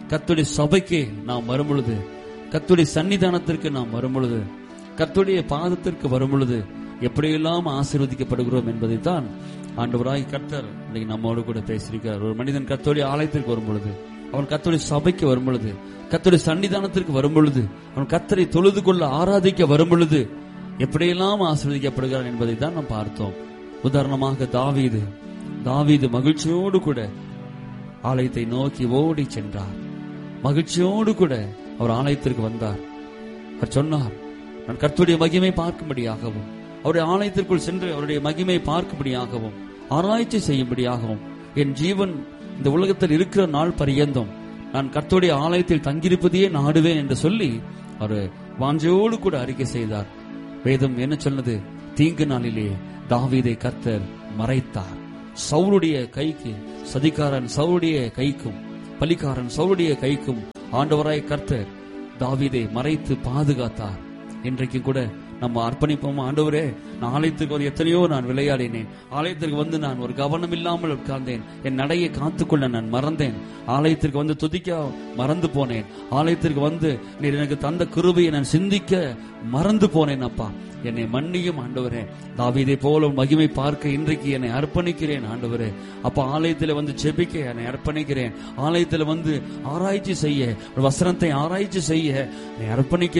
கத்துடைய சபைக்கு நாம் வரும் பொழுது கத்துடைய சன்னிதானத்திற்கு நாம் வரும் பொழுது கத்துடைய பாதத்திற்கு வரும் பொழுது எப்படியெல்லாம் ஆசீர்வதிக்கப்படுகிறோம் என்பதை தான் ஆண்டவராய் கர்த்தர் இன்னைக்கு நம்மோடு கூட பேசியிருக்கிறார் ஒரு மனிதன் கத்தோடைய ஆலயத்திற்கு வரும் பொழுது அவன் கத்தோடைய சபைக்கு வரும் பொழுது கத்தோடைய சன்னிதானத்திற்கு வரும் பொழுது அவன் கத்தரை தொழுது கொள்ள ஆராதிக்க வரும் பொழுது எப்படியெல்லாம் ஆசீர்வதிக்கப்படுகிறான் என்பதை தான் நாம் பார்த்தோம் உதாரணமாக தாவீது தாவீது மகிழ்ச்சியோடு கூட ஆலயத்தை நோக்கி ஓடி சென்றார் மகிழ்ச்சியோடு கூட அவர் ஆலயத்திற்கு வந்தார் அவர் சொன்னார் நான் கர்த்தருடைய மகிமை பார்க்கும்படியாகவும் அவருடைய ஆலயத்திற்குள் சென்று அவருடைய மகிமை பார்க்கும்படியாகவும் ஆராய்ச்சி செய்யும்படியாகவும் என் ஜீவன் இந்த உலகத்தில் இருக்கிற நாள் பரியந்தம் நான் கர்த்தருடைய ஆலயத்தில் தங்கியிருப்பதையே நாடுவேன் என்று சொல்லி அவர் வாஞ்சையோடு கூட அறிக்கை செய்தார் வேதம் என்ன சொன்னது தீங்கு நாளிலே தாவீதை கர்த்தர் மறைத்தார் சவுளுடைய கைக்கு சதிகாரன் சவுளுடைய கைக்கும் பலிக்காரன் சவுளுடைய கைக்கும் ஆண்டவராய் கர்த்தர் தாவீதை மறைத்து பாதுகாத்தார் இன்றைக்கு கூட நம்ம அர்ப்பணிப்போம் ஆண்டவரே நான் ஆலயத்துக்கு வந்து எத்தனையோ நான் விளையாடினேன் ஆலயத்திற்கு வந்து நான் ஒரு கவனம் இல்லாமல் உட்கார்ந்தேன் என் நடையை காத்துக்கொள்ள நான் மறந்தேன் ஆலயத்திற்கு வந்து துதிக்க மறந்து போனேன் ஆலயத்திற்கு வந்து நீர் எனக்கு தந்த கிருபையை நான் சிந்திக்க மறந்து போனேன் அப்பா என்னை மன்னியும் ஆண்டவரே தாவீதை போல மகிமை பார்க்க இன்றைக்கு என்னை அர்ப்பணிக்கிறேன் ஆண்டவரே அப்ப ஆலயத்தில் வந்து செபிக்க என்னை அர்ப்பணிக்கிறேன் ஆலயத்தில் வந்து ஆராய்ச்சி செய்ய ஒரு வசனத்தை ஆராய்ச்சி செய்ய என்னை அர்ப்பணிக்கிறேன்